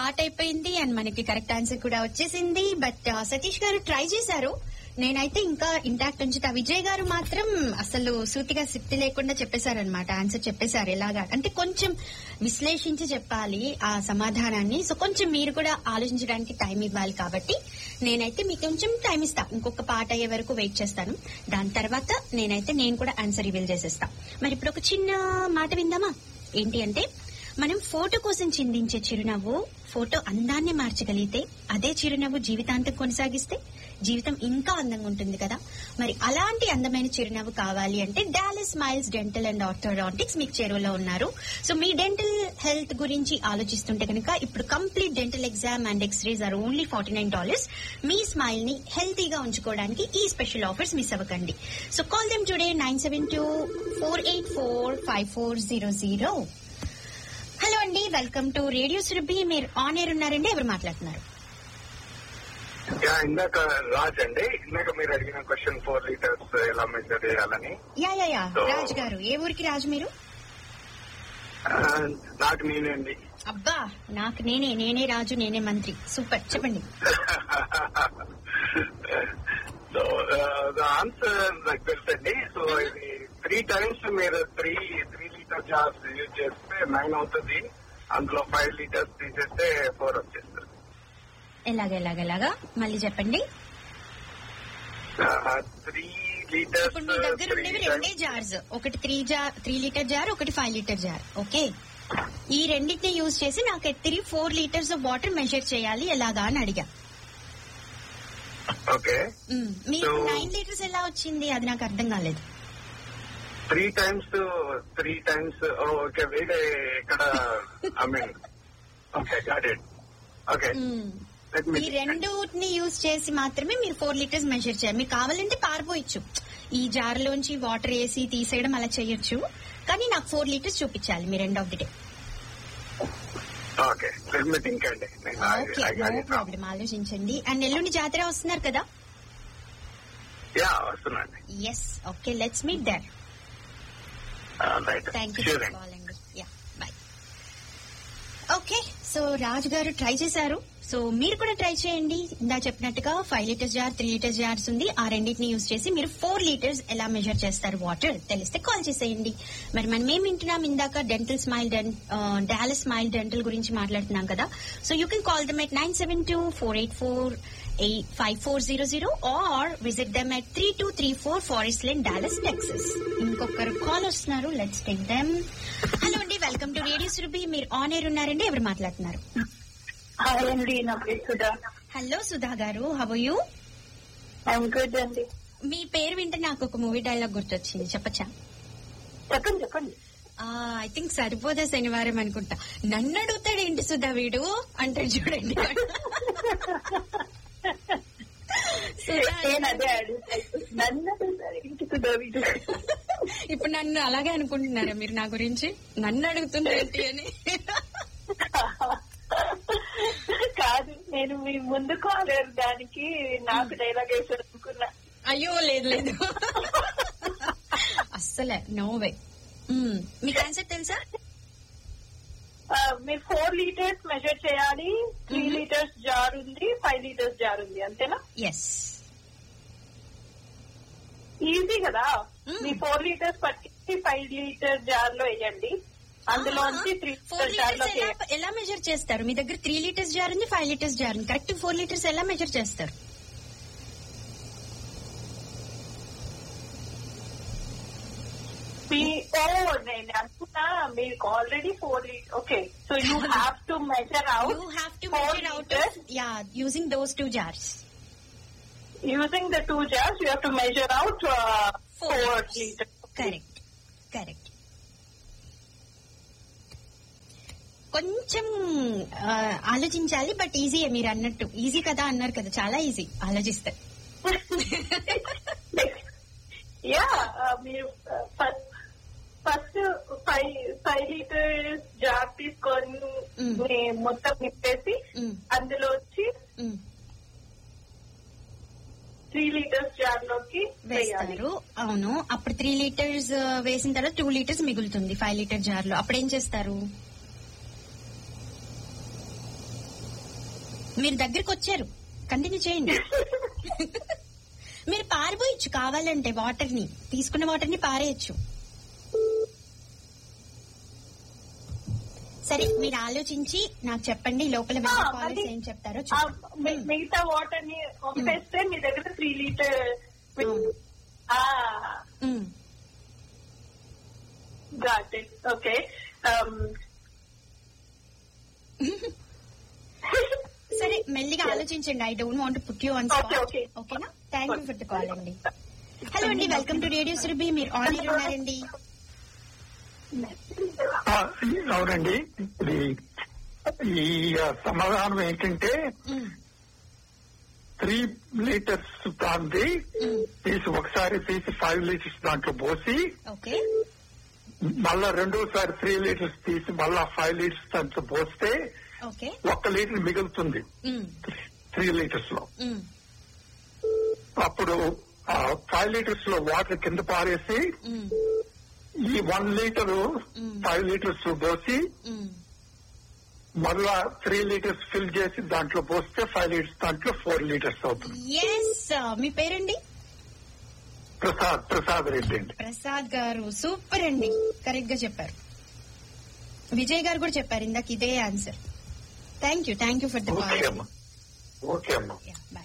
పాట అయిపోయింది అండ్ మనకి కరెక్ట్ ఆన్సర్ కూడా వచ్చేసింది బట్ సతీష్ గారు ట్రై చేశారు నేనైతే ఇంకా ఇంటాక్ట్ ఉంచుతా విజయ్ గారు మాత్రం అసలు సూతిగా సిట్టి లేకుండా చెప్పేశారనమాట ఆన్సర్ చెప్పేశారు ఎలాగా అంటే కొంచెం విశ్లేషించి చెప్పాలి ఆ సమాధానాన్ని సో కొంచెం మీరు కూడా ఆలోచించడానికి టైం ఇవ్వాలి కాబట్టి నేనైతే మీకు కొంచెం టైం ఇస్తా ఇంకొక పాట అయ్యే వరకు వెయిట్ చేస్తాను దాని తర్వాత నేనైతే నేను కూడా ఆన్సర్ రివీల్ చేసేస్తా మరి ఇప్పుడు ఒక చిన్న మాట విందామా ఏంటి అంటే మనం ఫోటో కోసం చిందించే చిరునవ్వు ఫోటో అందాన్ని మార్చగలిగితే అదే చిరునవ్వు జీవితాంతం కొనసాగిస్తే జీవితం ఇంకా అందంగా ఉంటుంది కదా మరి అలాంటి అందమైన చిరునవ్వు కావాలి అంటే Dallas smiles dental and orthodontics మీకు చేరువలో ఉన్నారు సో మీ డెంటల్ హెల్త్ గురించి ఆలోచిస్తుంటే కనుక ఇప్పుడు complete dental exam and x rays are only forty nine dollars మీ స్మైల్ ని హెల్తీగా ఉంచుకోవడానికి ఈ స్పెషల్ ఆఫర్స్ మిస్ అవ్వకండి so call them today nine seven two four eight four five four zero zero hello అండి వెల్కమ్ టు రేడియో సురభి మీరు on air ఉన్నారండి ఎవరు మాట్లాడుతున్నారు యా ఇందాక రాజ్ అండి ఇందాక మీరు అడిగిన క్వశ్చన్ ఫోర్ లీటర్స్ ఎలా మెజర్ చేయాలని yeah yeah yeah Raj garu ఏ ఊరికి రాజు మీరు ఆ, నాకు నేనే అండి అబ్బా నాకు నేనే నేనే రాజు నేనే మంత్రి సూపర్ చెప్పండి సో ద ఆన్సర్ నాకు తెలుసండి సో ఇది త్రీ టైమ్స్ మీరు three three litre jars use చేస్తే నైన్ అవుతుంది అందులో ఫైవ్ లీటర్స్ తీసేస్తే ఫోర్ వచ్చేస్తుంది ఎలాగ ఎలాగ ఎలాగా మళ్ళీ చెప్పండి త్రీ లీటర్స్ ఇప్పుడు మీ దగ్గర ఉండేవి రెండే జార్స్ ఒకటి three jar three litre jar ఒకటి ఫైవ్ లీటర్ జార్ ఓకే ఈ రెండింటిని యూజ్ చేసి నాకు తిరిగి four litres of water measure చేయాలి ఎలాగా అని అడిగా ఓకే మ్, మీకు So- నైన్ లీటర్స్ ఎలా వచ్చింది అది నాకు అర్థం కాలేదు three times three times okay వేరే ఇక్కడ I mean okay got it okay hmm. Let me ఈ రెండుని యూజ్ చేసి మాత్రమే మీరు ఫోర్ లీటర్స్ మెజర్ చేయాలి మీకు కావాలంటే పారిపోయచ్చు ఈ జార్ లోంచి వాటర్ వేసి తీసేయడం అలా చేయొచ్చు కానీ నాకు ఫోర్ లీటర్స్ చూపించాలి మీరు end of the day okay let me think అండి నేను I- okay I got no it now. Problem ఆలోచించండి అండ్ ఎల్లుండి జాతర వస్తున్నారు కదా యా వస్తున్నాండి yes okay let's meet there right thank you sure for calling yeah bye okay so Raju garu try చేశారు so మీరు కూడా ట్రై చేయండి ఇందా చెప్పినట్టుగా five litres jar three litres jars ఉంది ఆ రెండింటిని యూజ్ చేసి మీరు ఫోర్ లీటర్స్ ఎలా మెజర్ చేస్తారు వాటర్ తెలిస్తే కాల్ చేసేయండి మరి మనం ఏం వింటున్నాం ఇందాక dental smile Dallas smile dental గురించి మాట్లాడుతున్నాం కదా so you can call them at nine seven two four eight four eight five four zero zero or visit them at three two three four forest lane Dallas Texas ఇంకొకరు call వస్తున్నారు let's take them hello అండి welcome to radio Surabhi మీరు on air ఉన్నారండి ఎవరు మాట్లాడుతున్నారు hi అండి నా పేరు సుధా హలో సుధా గారు హవ్ యూ ఐఎమ్ గుడ్ అండి మీ పేరు వింటే నాకు ఒక మూవీ డైలాగ్ గుర్తొచ్చింది చెప్పచ్చా చెప్పండి చెప్పండి ఐ థింక్ సరిపోదా శనివారం అనుకుంటా నన్ను అడుగుతాడు ఏంటి సుధా వీడు అంటాడు చూడండి సుధా నేను అదే అడుగుతాను నన్ను అడుగుతారు ఇంటి సుధా వీడు ఇప్పుడు నన్ను అలాగే అనుకుంటున్నారా మీరు నా గురించి నన్ను అడుగుతుంది ఏంటి అని కాదు నేను మీ ముందు కాలేరు దానికి నాకు డైలాగ్ వేసాడు అనుకున్నా అయ్యో లేదు లేదు అస్సలే నో వే మీకు ఆన్సర్ తెలుసా ఆ, మీరు ఫోర్ లీటర్స్ మెజర్ చేయాలి త్రీ లీటర్స్ జార్ ఉంది ఫైవ్ లీటర్స్ జార్ ఉంది అంతేనా ఎస్ ఈజీ కదా Mm. మీ ఫోర్ లీటర్స్ పట్టి ఫైవ్ లీటర్ జార్ లో వేయండి అందులోంచి త్రీ ఫోర్ లీటర్ జార్ లో లీటర్స్ ఎలా ఎలా మెజర్ చేస్తారు మీ దగ్గర త్రీ లీటర్స్ జార్ ఉంది ఫైవ్ లీటర్స్ జార్ ఉంది కరెక్ట్ ఫోర్ లీటర్స్ ఎలా మెజర్ చేస్తారు మీ ఓ నేను అనుకున్నా మీకు already four okay so you have to measure you out have to Four measure out liters? Yeah using those two jars using the two jars you have to measure out uh, four liters correct correct కొంచెం ఆ, ఆలోచించాలి but easy మీరు అన్నట్టు easy కదా అన్నారు కదా చాలా easy ఆలోచిస్తే యా మీరు first first five five litres jar తీసుకొని Mm. మీ మొత్తం నింపేసి Mm. అందులో వచ్చి ఉమ్, త్రీ లీటర్స్ జార్ లోకి వేయాలి వేస్తారు అవును అప్పుడు త్రీ లీటర్స్ వేసిన తర్వాత టూ లీటర్స్ మిగులుతుంది ఫైవ్ లీటర్ జార్ లో అప్పుడు ఏం చేస్తారు మీరు దగ్గరికి వచ్చారు కంటిన్యూ చేయండి మీరు పారిపోయచ్చు కావాలంటే వాటర్ ని తీసుకున్న వాటర్ ని పారేయచ్చు సరే మీరు ఆలోచించి నాకు చెప్పండి లోపల ఆ, వెళ్ళి కాలేజ్ అది- ఏం చెప్తారో ఆ, చూద్దాం. మి- మిగతా వాటర్ ని ఒకటేస్తే మీ దగ్గర త్రీ లీటర్ అవును. ఉమ్. గాట్ ఇట్ ఓకే సరే మెల్లిగా ఆలోచించండి I don't want put you on Okay, okay. ఓకేనా thank you for the call అండి హలో అండి వెల్కమ్ టు రేడియో సురభి మీరు ఆన్ ఎయిర్ ఉన్నారండి ఆ, అవునండి ఇది ఈ ఆ, సమాధానం ఏంటంటే ఉమ్, త్రీ లీటర్స్ దాంది ఉమ్. తీసి ఒకసారి తీసి ఫైవ్ లీటర్స్ దాంట్లో పోసి ఓకే మళ్ళా రెండోసారి త్రీ లీటర్స్ తీసి మళ్ళా ఫైవ్ లీటర్స్ దాంట్లో పోస్తే ఓకే ఒక్క లీటర్ మిగులుతుంది ఉమ్, త్రీ లీటర్స్ లో ఉమ్, అప్పుడు ఫైవ్ లీటర్స్ లో వాటర్ కింద పారేసి ఉమ్, ఈ one litre Mm. Five litres పోసి ఉమ్. మళ్ళా త్రీ లీటర్స్ ఫిల్ చేసి దాంట్లో పోస్తే ఫైవ్ లీటర్స్ దాంట్లో ఫోర్ లీటర్స్ అవుతుంది ఎస్ మీ పేరండి ప్రసాద్ ప్రసాద్ రెడ్డి అండి ప్రసాద్ గారు సూపర్ అండి కరెక్ట్ గా చెప్పారు విజయ్ గారు కూడా చెప్పారు ఇందాక ఇదే answer thank you thank you for the okay call అమ్మా ఓకే అమ్మా బాయ్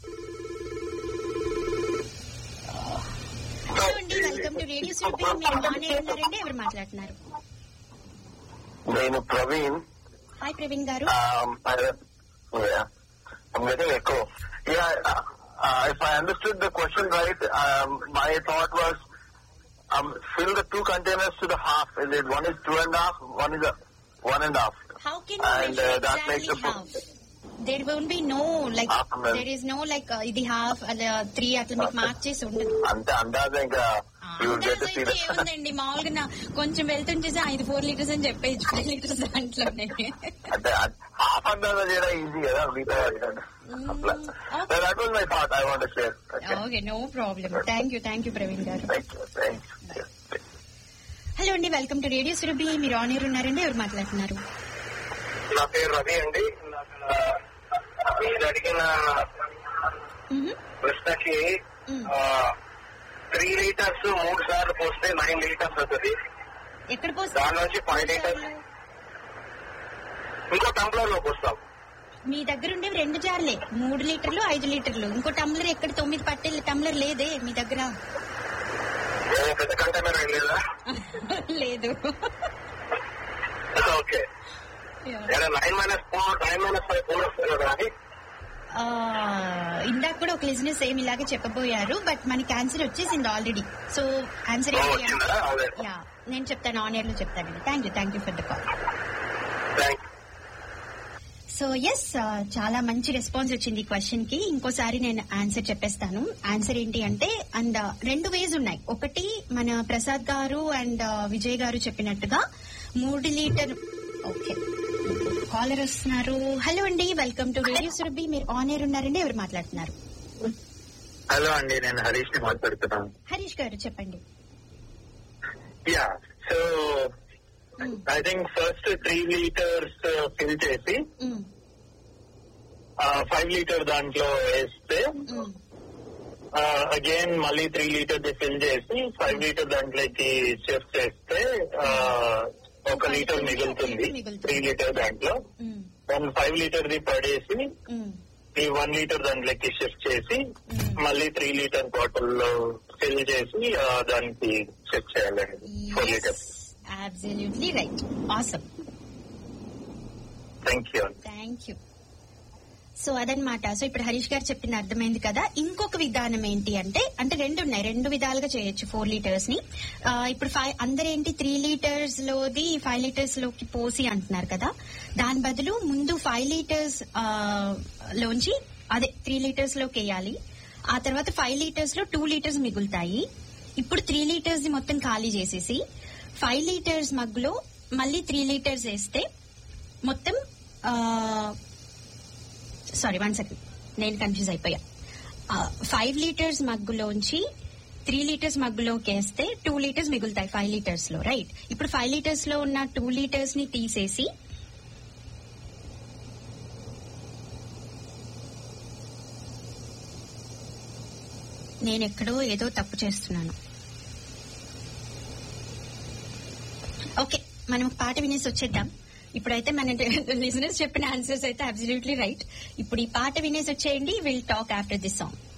హలో అండి వెల్కమ్ టు రేడియో సురభి మీరు ఆన్ ఎయిర్ ఉన్నారండి ఎవరు మాట్లాడుతున్నారు నేను ప్రవీణ్ హాయ్ ప్రవీణ్ గారు Um, I, yeah, I'm getting echo. Yeah, uh, uh, if I understood the question right, um, my thought was um, fill the two containers to the half. Is it one is two and a half, one is a one and a half. How can you And, measure uh, that makes exactly the half? There won't be no like Half a mil. there is no like uh, ఇది half అలా three అట్లా మీకు mark చేసి ఉండదు అంతే అందాజ ఇంకా you will get to see అందాజైతే the ఏముందండి మామూలుగా నా- కొంచెం వెళ్తుంటే ఐదు ఫోర్ లీటర్స్ అని చెప్పేసి ఫైవ్ లీటర్స్ దాంట్లోనే అంటే హాఫ్ అందాజ చేయడం ఈజీ కదా మిగతా వాటికంటే. అట్లా okay. That was my thought I want share okay no problem thank you thank you Praveen garu thank you thank you hello అండి వెల్కమ్ టు రేడియో సురభి మీరు ఆన్ ఎయిర్ ఉన్నారండి ఎవరు మాట్లాడుతున్నారు నా పేరు రవి అండి నాకు మీరు అడిగిన మ్మ్. ప్రశ్నకి మ్మ్. త్రీ లీటర్స్ మూడు సార్లు పోస్తే నైన్ లీటర్స్ అవుతుంది ఎక్కడ దాని నుంచి ఫైవ్ లీటర్స్ ఇంకో టంబ్లర్ లో పోస్తాం మీ దగ్గర ఉండేవి రెండు జార్లే మూడు లీటర్లు ఐదు లీటర్లు ఇంకో టంబ్లర్ ఎక్కడ తొమ్మిది పట్టే టంబ్లర్ లేదే మీ దగ్గర ఏమో పెద్ద కంటైనర్ ఏం లేదా లేదు okay nine minus four nine minus five four వస్తుంది కదా అని ఆ, ఇందాక కూడా ఒక లిజినెస్ సేమ్ ఇలాగే చెప్పబోయారు బట్ మనకి ఆన్సర్ వచ్చేసింది ఆల్రెడీ సో ఆన్సర్ ఓ, ఏంటి వచ్చిందా అదే అంటే యా నేను చెప్తాను ఆన్ ఎయిర్ లో చెప్తానండి thank you thank you for the call thank so yes చాలా మంచి రెస్పాన్స్ వచ్చింది ఈ క్వశ్చన్ కి ఇంకోసారి నేను ఆన్సర్ చెప్పేస్తాను ఆన్సర్ ఏంటి అంటే అండ్ రెండు వేస్ ఉన్నాయి ఒకటి మన ప్రసాద్ గారు అండ్ విజయ్ గారు చెప్పినట్టుగా మూడు లీటర్ ఓకే కాలర్ వస్తున్నారు హలో అండి వెల్కమ్ టు రేడియో సురభి మీరు ఆన్ ఎయిర్ ఉన్నారండి ఎవరు మాట్లాడుతున్నారు హలో అండి నేను హరీష్ ని మాట్లాడుతున్నాను హరీష్ గారు చెప్పండి yeah so Mm. I think first three litres fill చేసి Mm, ఫైవ్ లీటర్ దాంట్లో వేస్తే mm. అగైన్ మళ్ళీ త్రీ లీటర్ ఫిల్ చేసి ఫైవ్ లీటర్ దాంట్లోకి షిఫ్ట్ చేస్తే uh, ఒక లీటర్ మిగులుతుంది మిగులుతుంది. త్రీ లీటర్ దాంట్లో Mm, వన్ ఫైవ్ లీటర్ ది పడేసి mm. ఈ వన్ లీటర్ దాంట్లోకి షిఫ్ట్ చేసి Mm. మళ్ళీ త్రీ లీటర్ బాటిల్ లో ఫిల్ చేసి uh, దానికి షిఫ్ట్ చేయాలండి four litres absolutely right awesome thank you thank you so అదనమాట సో ఇప్పుడు హరీష్ గారు చెప్పింది అర్థమైంది కదా ఇంకొక విధానం ఏంటి అంటే అంటే రెండు ఉన్నాయి రెండు విధాలుగా చేయొచ్చు ఫోర్ లీటర్స్ ని ఆ, ఇప్పుడు ఫైవ్ అందరేంటి త్రీ లీటర్స్ లోది ఫైవ్ లీటర్స్ లోకి పోసి అంటున్నారు కదా దాని బదులు ముందు ఫైవ్ లీటర్స్ ఆ, లోంచి అదే త్రీ లీటర్స్ లోకి వేయాలి ఆ తర్వాత ఫైవ్ లీటర్స్ లో టూ లీటర్స్ మిగులుతాయి ఇప్పుడు త్రీ లీటర్స్ ని మొత్తం ఖాళీ చేసేసి ఫైవ్ లీటర్స్ మగ్గులో మళ్ళీ త్రీ లీటర్స్ వేస్తే మొత్తం సారీ వన్ సెకండ్ నేను కన్ఫ్యూజ్ అయిపోయా ఫైవ్ లీటర్స్ మగ్గులోంచి త్రీ లీటర్స్ మగ్గులోకి వేస్తే టూ లీటర్స్ మిగులుతాయి ఫైవ్ లీటర్స్ లో రైట్ ఇప్పుడు ఫైవ్ లీటర్స్ లో ఉన్న టూ లీటర్స్ ని తీసేసి నేను ఎక్కడో ఏదో తప్పు చేస్తున్నాను ఓకే మనం పాట వినేసి వచ్చేద్దాం ఇప్పుడైతే మన లిజనర్స్ చెప్పిన ఆన్సర్స్ అయితే అబ్సల్యూట్లీ రైట్ ఇప్పుడు ఈ పాట వినేసి వచ్చేయండి will talk after this song